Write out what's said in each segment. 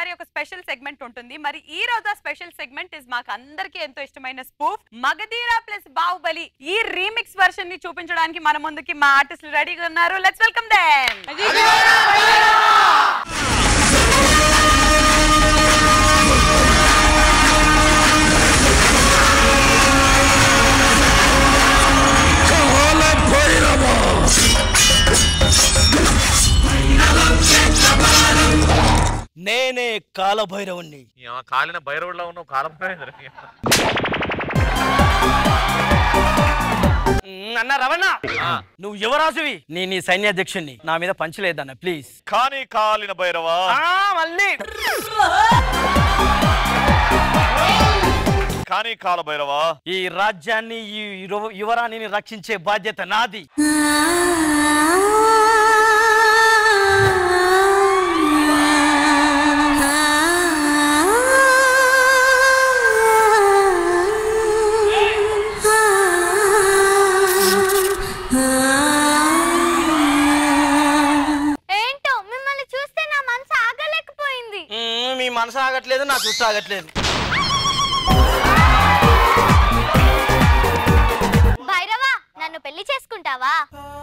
ఒకసారి ఒక special segment ఉంటుంది మరి ఈ రోజు ఆ స్పెషల్ సెగ్మెంట్ ఇస్ మాకు అందరికీ ఎంతో ఇష్టమైన స్పూఫ్ మగధీరా ప్లస్ బాహుబలి ఈ రీమిక్స్ వర్షన్ ని చూపించడానికి మన ముందుకి మా ఆర్టిస్టులు రెడీగా ఉన్నారు లెట్స్ వెల్కమ్ దెమ్ నేనే కాలభైరవుణ్ణి ఏమో కాలిన భైరవుడిలో ఉన్న కాలం మ్, అన్న రవణ నువ్వు యువరాజువి నీ నీ సైన్యాధ్యక్షుణ్ణి నా మీద పంచలేదన్న ప్లీజ్ కానీ కాలిన భైరవా మళ్ళీ కానీ కాల భైరవా ఈ రాజ్యాన్ని ఈ యువ- యువరాణిని రక్షించే బాధ్యత నాది ఏంటో మిమ్మల్ని చూస్తే నా మనసు ఆగలేకపోయింది మ్, మీ మనసు ఆగట్లేదు నా చుట్టూ ఆగట్లేదు భైరవా నన్ను పెళ్లి చేసుకుంటావా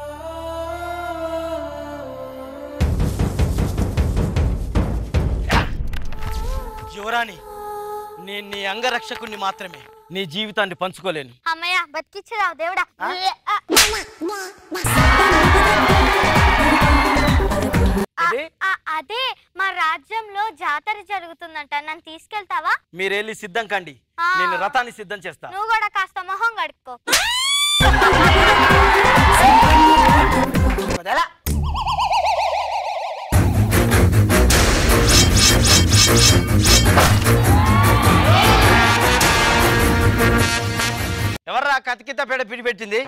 యువరాణి నేను నీ అంగరక్షకుణ్ణి మాత్రమే నీ జీవితాన్ని పంచుకోలేను అమ్మయ్య బతికిచ్చిరావు దేవుడా ఆ, ఏంటి? ఆ, అదే మా రాజ్యంలో జాతర జరుగుతుందంట నన్ను తీసుకెళ్తావా మీరెళ్ళి సిద్ధం కండి ఆ. నేను రథాన్ని సిద్ధం చేస్తా నువ్వు కూడా కాస్త మొహం కడుక్కో వదలా. ఎవర్రా కతికిత పేడ పిడి పెట్టింది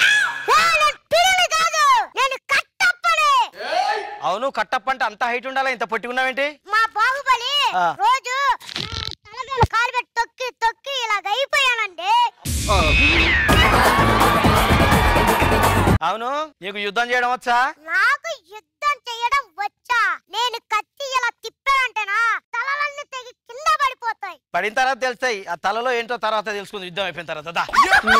నేను కట్టప్పనే అవును కట్టప్ప అంటే అంత హైట్ ఉండాలా ఇంత పట్టుకున్నావేంటి మా బాహుబలి ఆ. రోజు నా తల మీద కాలు పెట్టి తొక్కి తొక్కి ఇలాగ అయిపోయానండి అవును నీకు యుద్ధం చేయడం వచ్చా నాకు యుద్ధం చేయడం వచ్చా నేను కత్తి ఇలా తిప్పానంటేనా తలలన్నీ తెగి కింద పడిపోతాయి పడిన తర్వాత తెలుస్తాయి ఆ తలలో ఏంటో తర్వాత తెలుసుకుంది యుద్ధం అయిపోయిన తర్వాత దా.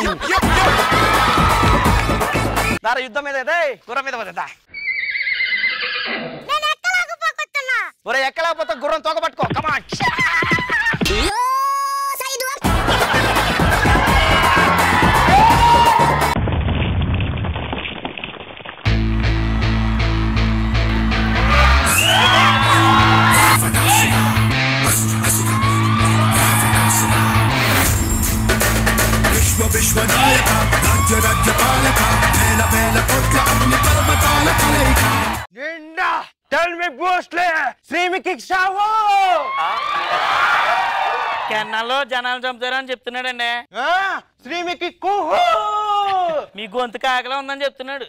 దారా యుద్ధం మీద దే గుర్రం మీద పద, దా నేను ఎక్కలేకపోతున్నా ఒరే ఎక్కలేకపోతే గుర్రం తోక పట్టుకో కమాన్ విశ్వ విశ్వనాయక రాజ్య రాజ్య పాలక వేల వేల కోట్ల అగ్ని పర్వతాల కలయిక నిండా టెల్ మీ బూస్ట్లే శ్రీమికి షావో కెన్నాల్లో జనాలు చంపుతారని చెప్తున్నాడండి శ్రీమికి కుహు మీ గొంతు కాకలా ఉందని చెప్తున్నాడు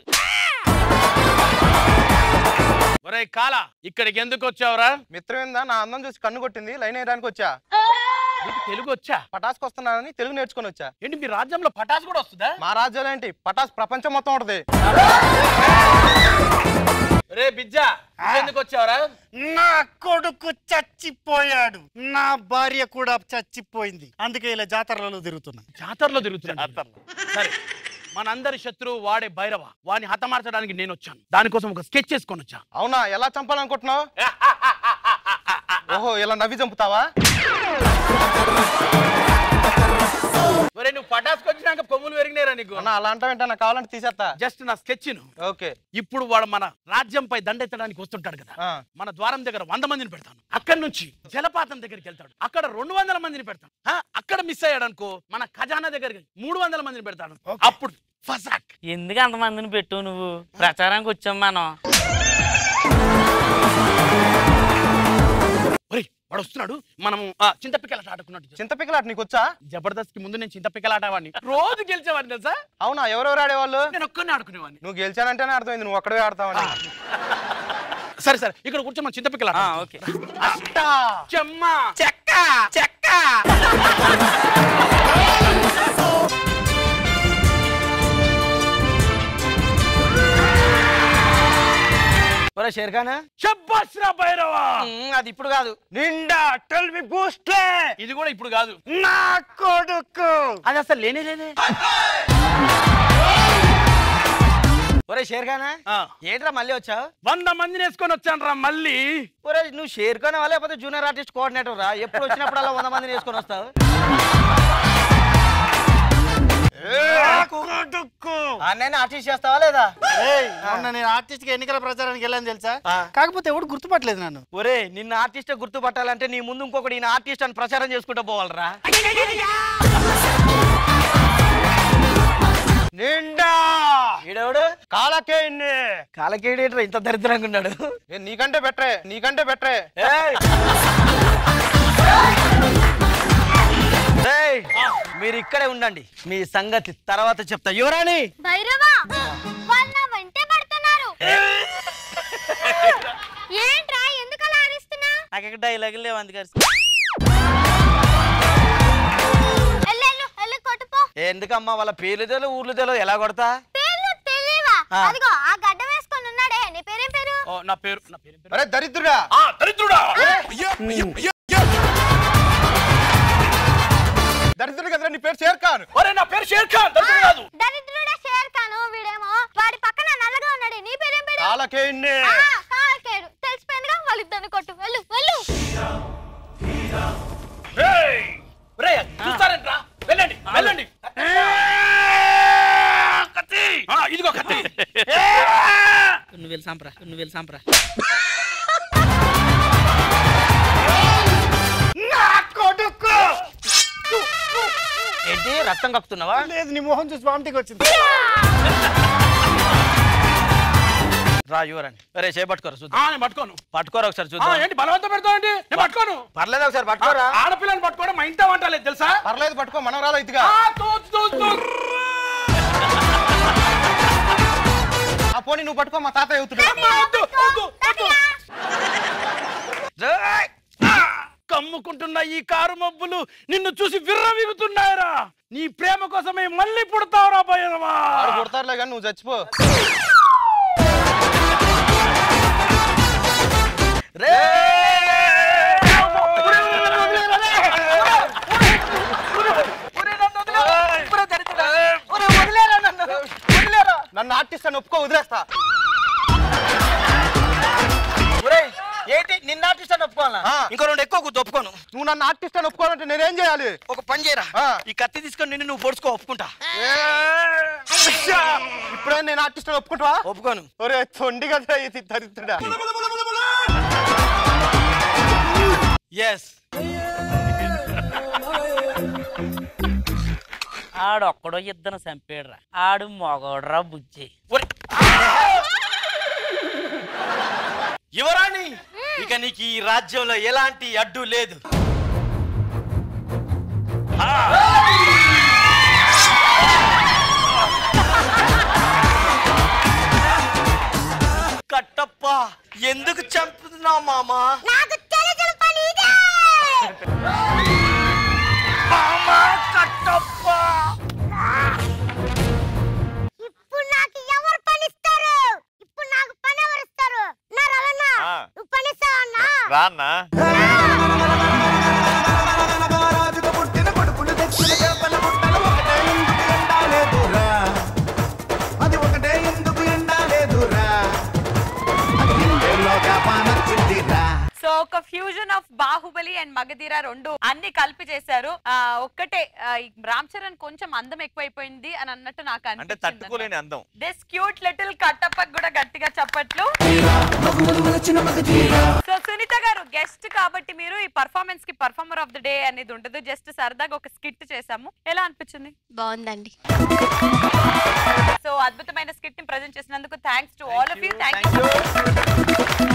ఒరే కాల ఇక్కడికి ఎందుకు వచ్చావురా మిత్రమేందా నా అందం చూసి కన్ను కొట్టింది లైన్ వేయడానికి వచ్చా నీకు తెలుగు వచ్చా పటాస్కి వస్తున్నానని తెలుగు నేర్చుకొని వచ్చా ఏంటి మీ రాజ్యంలో పటాస్ కూడా వస్తుందా మా రాజ్యాలు ఏంటి పటాస్ ప్రపంచం మొత్తం ఉంటది రే బిజ్జా నువ్వు ఎందుకు వచ్చావురా నా కొడుకు చచ్చిపోయాడు నా భార్య కూడా చచ్చిపోయింది అందుకే ఇలా జాతరలలో తిరుగుతున్నా జాతరలో తిరుగుతున్నా సరే మనందరి శత్రువు వాడే భైరవ వాడిని హతమార్చడానికి నేను వచ్చాను దానికోసం ఒక స్కెచ్ చేసుకొని వచ్చా అవునా ఎలా చంపాలనుకుంటున్నావు ఓహో ఇలా నవ్వి చంపుతావా ఒరే నువ్వు పటాస్కి వచ్చినాక కొమ్ములు పెరిగినారా నీకు అన్న అలా అంటావేంట నాకు కావాలంటే తీసేస్తా జస్ట్ నా స్కెచ్ ఓకే ఇప్పుడు వాడు మన రాజ్యంపై దండెత్తడానికి వస్తుంటాడు కదా ఆ. మన ద్వారం దగ్గర వంద మందిని పెడతాను అక్కడి నుంచి జలపాతం దగ్గరికి వెళ్తాడు అక్కడ రెండు వందల మందిని పెడతాను ఆ, అక్కడ మిస్ అయ్యాడు అనుకో మన ఖజానా దగ్గరికి మూడు వందల మందిని పెడతాను అప్పుడు ఫసాక్ ఎందుకు అంతమందిని పెట్టు నువ్వు ప్రచారానికి వచ్చాం మనం ఒరేయ్, వాడు వస్తున్నాడు మనము ఆ, చింతపిక్కలాట ఆడుకున్నట్టు చింతపిక్కలాట నీకు వచ్చా జబర్దస్త్ కి ముందు నేను చింతపిక్కలాట వాడిని రోజు గెలిచేవాడిని తెలుసా అవునా ఎవరెవరు ఆడేవాళ్ళు నేను ఒక్కనే ఆడుకునేవాడిని నువ్వు గెలిచానంటేనే అర్థమైంది నువ్వు అక్కడే ఆడతావని సరే సరే ఇక్కడ కూర్చో మన చింతపిక్కలాట ఆ, ఓకే అష్ట చెమ్మ చెక్క చెక్క ఒరే షేర్ఖానా షబ్బాష్ రా భైరవా అది ఇప్పుడు కాదు నిండా టెల్ మీ బూస్టే ఇది కూడా ఇప్పుడు కాదు నా కొడుకు అది అసలు లేనే లేదే ఒరే షేర్ఖానా ఆ. ఏంట్రా మళ్ళీ వచ్చావు వంద మందిని వేసుకొని వచ్చాను రా మళ్ళీ ఒరే నువ్వు షేర్ఖానా వా లేకపోతే జూనియర్ ఆర్టిస్ట్ కోఆర్డినేటర్ రా ఎప్పుడు వచ్చినప్పుడు అలా వంద మందిని వేసుకొని వస్తావు నా కొడుకు నేను ఆర్టిస్ట్ చేస్తావా లేదా ఏయ్, మొన్న నేను ఆర్టిస్ట్ కి ఎన్నికల ప్రచారానికి వెళ్ళాను తెలుసా ఆ. కాకపోతే ఎవడు గుర్తుపట్టలేదు నన్ను ఒరే నిన్న ఆర్టిస్ట్ గుర్తుపట్టాలంటే నీ ముందు ఇంకొకటి ఈయన ఆర్టిస్ట్ అని ప్రచారం చేసుకుంటూ పోవాలరా నిండా ఈడెవడు కాలకేయండి కాలకేడేట్రా ఇంత దరిద్రంగా ఉన్నాడు ఏ, నీకంటే బెటరే నీకంటే బెటరే ఏయ్! ఏయ్! మీరు ఇక్కడే ఉండండి మీ సంగతి తర్వాత చెప్తా యువరాణి భైరవా వాళ్ళ నా వెంటే పడుతున్నారు ఏంట్రా ఎందుకు అలా అరుస్తున్నా నాకు ఇక్కడ డైలాగులు లేవు అందుకని ఎల్లెళ్ళు ఎల్లు కొట్టుపో ఎందుకమ్మా వాళ్ళ పేర్లు తెలు ఊర్లు తెలు ఎలా కొడతా పేర్లు తెలియవా ఆ. అదిగో ఆ గడ్డ వేసుకొని ఉన్నాడే నీ పేరేం పేరు ఓ, నా పేరు నా పేరు పేరు. అరే దరిద్రుడా ఆ, దరిద్రుడా దరిద్రుడు కదరా నీ పేరు షేర్ఖాన్ ఒరే నా పేరు షేర్ ఖాన్ దరిద్రుడు కాదు దరిద్రుడే షేర్ ఖాను వీడేమో వాడి పక్కన నల్లగా ఉన్నాడే నీ పేరేం పేరు కాలకేయండి ఆ, కాల్కేడు తెలిసిపోయిందిగా వాళ్ళిద్దరిని కొట్టు వెళ్ళు వెళ్ళు ఏయ్! ఒరేయ్, చూస్తారేంట్రా వెళ్ళండి వెళ్ళండి ఆ, ఇదిగో కత్తి నువ్వు వెళ్ళి సాంప్రా నువ్వు వెళ్ళి సాంప్రా నా కొడుకు ఏంటి రక్తం కక్కుతున్నావా లేదు నీ మొహం చూసి వామిటికి వచ్చింది రా యువరాణి అరే చేపట్టుకోరా ఆ, చూద్దాం నేను పట్టుకోను పట్టుకోరా ఒకసారి ఆ, చూద్దాం ఏంటి బలవంతం పెడతావు నేను పట్టుకోను పర్లేదు ఒకసారి పట్టుకోరా ఆడపిల్లని పట్టుకోవడం మా ఇంట వంటలేదు తెలుసా పర్లేదు పట్టుకో మనం రాలో ఇదిగా ఆ, తోచు, తోచు, తోచు. ఆ పోనీ నువ్వు పట్టుకో మా తాత అవుతుడు అమ్మా, వద్దు, వద్దు, వద్దు. ఏయ్! కమ్ముకుంటున్న ఈ కారు మబ్బులు నిన్ను చూసి విర్రవిగుతున్నాయరా నీ ప్రేమ కోసమే మళ్ళీ పుడతావురా భయమా వాడు కొడతారులే కానీ నువ్వు చచ్చిపో రే! నన్ను ఆర్టిస్ట్ అని ఒప్పుకో వదిలేస్తా ఒరేయ్, ఏంటి నిన్న ఆర్టిస్ట్ అని ఒప్పుకోవాలా ఆ. ఇంకో రెండు ఎక్కువ కూర్చో ఒప్పుకోను నువ్వు నన్ను ఆర్టిస్ట్ అని ఒప్పుకోవాలంటే నేనేం చేయాలి ఒక పని చేయరా ఆ. ఈ కత్తి తీసుకొని నిన్ను నువ్వు పొడుచుకో ఒప్పుకుంటా ఇప్పుడే నేను ఆర్టిస్ట్ అని ఒప్పుకుంటావా ఒప్పుకోను ఒరే తొండి కదా ఇది దరిద్రుడా ఎస్ ఆడొక్కడో ఇద్దరు చంపాడురా ఆడు మొగోడ్రా బుజ్జి యువరాణి ఇక నీకు ఈ రాజ్యంలో ఎలాంటి అడ్డు లేదు కట్టప్ప ఎందుకు చంపుతున్నావు మామా నాకు తెలిసిన పని ఇదే మామా కట్టప్ప ఇప్పుడు నాకు ఎవరు పని ఇస్తారు ఇప్పుడు నాకు పని ఎవరు ఇస్తారు నా రవణ ఆ. నువ్వు పని ఇస్తావా అన్నా రా అన్నా రాజుకు పుట్టిన కొడుకులు దక్షిణ చేపల పుట్టలు ఒకటే ఎందుకు ఎండాలేదురా అది ఒకటే ఎందుకు ఎండాలేదురా అది గుండెల్లోగా పానొచ్చిందిరా సో ఒక fusion of Baahubali and Magadheera రెండు అన్ని కలిపి చేశారు ఆ, ఒక్కటే ఆ, ఈ రామ్ చరణ్ కొంచెం అందం ఎక్కువైపోయింది అని అన్నట్టు నాకు అంటే తట్టుకోలేని అందం దిస్ క్యూట్ లిటిల్ కట్టప్పకి కూడా గట్టిగా చెప్పట్లు సో సునీత గారు గెస్ట్ కాబట్టి మీరు ఈ పర్ఫార్మెన్స్ కి పర్ఫార్మర్ ఆఫ్ ద డే అనేది ఉండదు జస్ట్ సరదాగా ఒక స్కిట్ చేసాము ఎలా అనిపించింది బాగుందండి సో అద్భుతమైన స్కిట్ ని ప్రజెంట్ చేసినందుకు thanks to all of you thank you